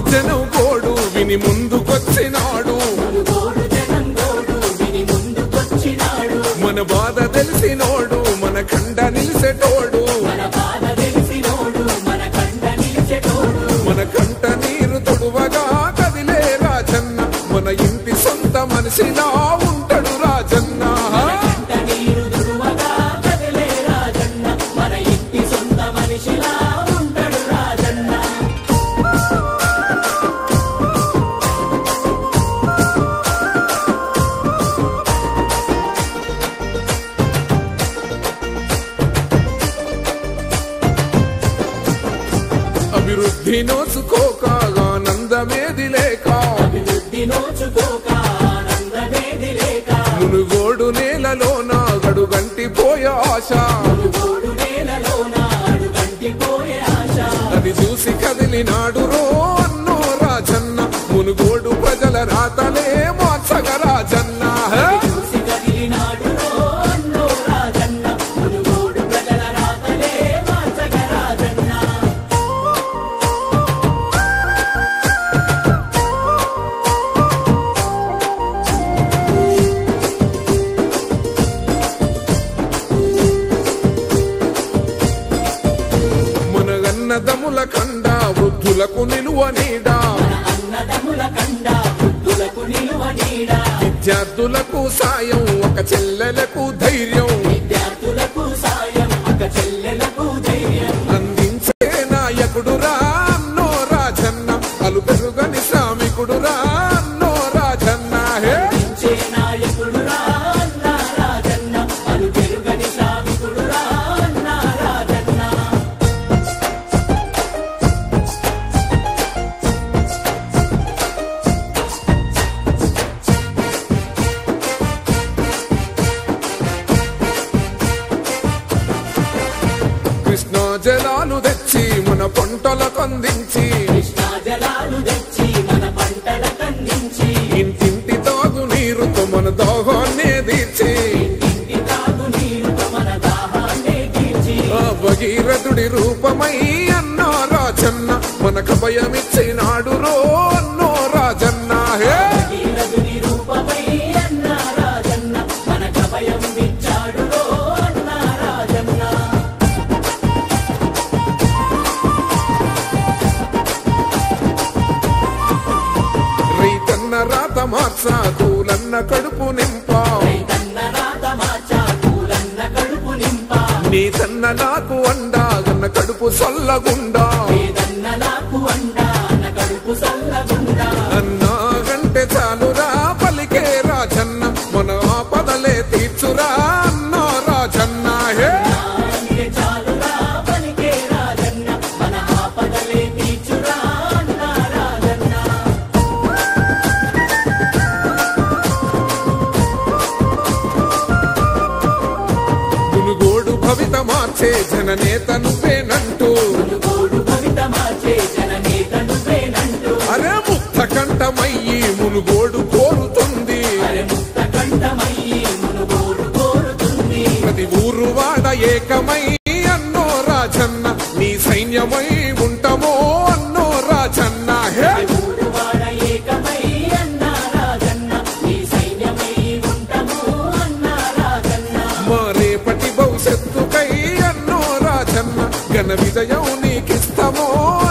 జనం గోడు విని ముందుకొచ్చినాడు మునుగోడు జనం గోడు విని ముందుకొచ్చినాడు మన బాధ తెలిసినోడు మన కండ నిలిసేటోడు మన బాధ తెలిసినోడు మన కంట నిలిచెటోడు మన కంట నీరు తొడువగా కదిలే రాజన్న మన ఇంటి సొంత మనిషిలా ఉంటాడు రాజన్న కంట నీరు దురువగా కదిలే రాజన్న మన ఇంటి సొంత మనిషిలా ఉంటాడు రాజన్న అభివృద్ధి నోచుకోక ఆనందమేది లేక అభివృద్ధి నోచుకోక ఆనందమేది లేక మునుగోడు నేలలోన గడుగంటి పోయే ఆశ మునుగోడు నేలలోన అడుగంటిపోయే ఆశ అది చూసి కదిలినాడు రో అన్నో రాజన్న మునుగోడు ప్రజల రాతలే మార్చగ రాజన్న హే! చూసి కదిలినాడు రో అన్నో రాజన్న మునుగోడు ప్రజల రాతలే మార్చగ రాజన్న మన అన్నదముల కండ వృద్ధులకు నిలువ నీడా మన అన్నదముల కండ బుద్ధులకు నిలువ నీడ విద్యార్థులకు సాయం ఒక చెల్లెలకు ధైర్యం విద్యార్థులకు సాయం ఒక చెల్లెలకు ధైర్యం అందించే నాయకుడు రా అన్నో రాజన్న అలు పెరుగని శ్రామికుడు రా అన్నో రాజన్న హే ఇచ్చే నాయకుడు రా అన్న రాజన్న అలు పెరుగని శ్రామికుడు రా అన్న రాజన్న కృష్ణా జలాలు తెచ్చి మన పంటలకు అందించి కృష్ణా జలాలు తెచ్చి మన పంటల కందించి ఇంటింటి తాగు నీరుతో మన దాహాన్నే తీర్చి ఇంటి తాగు నీరుతో మన దాహాన్ని తీర్చి ఆ భగీరథుడి రూపమై అన్నో రాజన్న మనకు భయమిచ్చినాడు రో అన్నో రాజన్న హే భగీరథుని రూపమై అన్న రాజన్న మనకు భయం ఇచ్చాడు రో అన్న రాజన్న రైతన్న రాత మార్చ కూలన్న కడుపు నింప రైతన్న రాత మార్చా కూలన్న కడుపు నింపా నీ తన్న నాకు అండాగన్న కడుపు సల్లగుండా ఏదన్న నాకు అండా అన్న కడుపు సల్లగుండా అన్నా గంటే చాలురా పలికే రాజన్న మన ఆపదలే తీర్చురా అన్నో రాజన్న హే అంటే చాలురా పలికే రాజన్న మన ఆపదలే తీర్చురా అన్న రాజన్న మునుగోడు భవిత మార్చే జననేత నువ్వేనంటూ మునుగోడు కవిత మార్చే జననేత నువ్వేనంటూ అరే ముక్త కంఠమయ్యి మునుగోడు కోరుతుంది అరే ముక్త కంఠమయ్యి మునుగోడు కోరుతుంది ప్రతి ఊరు వాడ ఏకమై అన్నో రాజన్న నీ సైన్యమై ఉంటామో అన్నో రాజన్న హే ఊరు వాడ ఏకమై అన్న రాజన్న నీ సైన్యమై ఉంటాము అన్న రాజన్న మా రేపటి భవిష్యత్తుకై అన్నో రాజన్న ఘన విజయం నీకిస్తామో